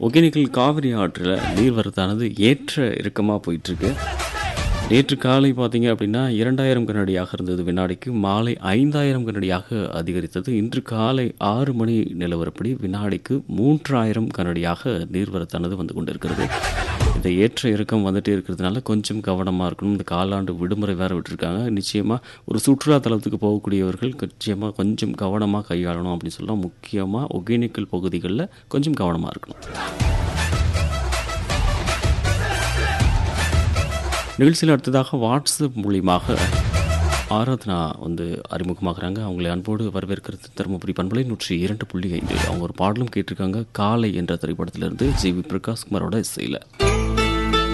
ஒகேனக்கல் காவிரி ஆற்றில் நீர்வரத்தானது ஏற்ற இறக்கமாக போயிட்டுருக்கு நேற்று காலை பார்த்தீங்க அப்படின்னா இரண்டாயிரம் கனடியாக இருந்தது வினாடிக்கு மாலை ஐந்தாயிரம் கனடியாக அதிகரித்தது இன்று காலை ஆறு மணி நிலவரப்படி வினாடிக்கு மூன்றாயிரம் கனடியாக நீர்வரத்தானது வந்து கொண்டிருக்கிறது இந்த ஏற்ற இறக்கம் வந்துட்டே இருக்கிறதுனால கொஞ்சம் கவனமாக இருக்கணும் இந்த காலாண்டு விடுமுறை வேறு விட்டுருக்காங்க நிச்சயமாக ஒரு சுற்றுலா தலத்துக்கு போகக்கூடியவர்கள் நிச்சயமாக கொஞ்சம் கவனமாக கையாளணும் அப்படின்னு சொல்லலாம் முக்கியமாக ஒகேனக்கல் பகுதிகளில் கொஞ்சம் கவனமாக இருக்கணும் நிகழ்ச்சியில் அடுத்ததாக வாட்ஸ்அப் மூலியமாக ஆராதனா வந்து அறிமுகமாகறாங்க அவங்களை அன்போடு வரவேற்கிறது தருமபுரி பண்பலை நூற்றி இரண்டு புள்ளி ஐந்து அவங்க ஒரு பாடலும் கேட்டிருக்காங்க காலை என்ற திரைப்படத்திலிருந்து ஜி வி பிரகாஷ் குமாரோட இசையில்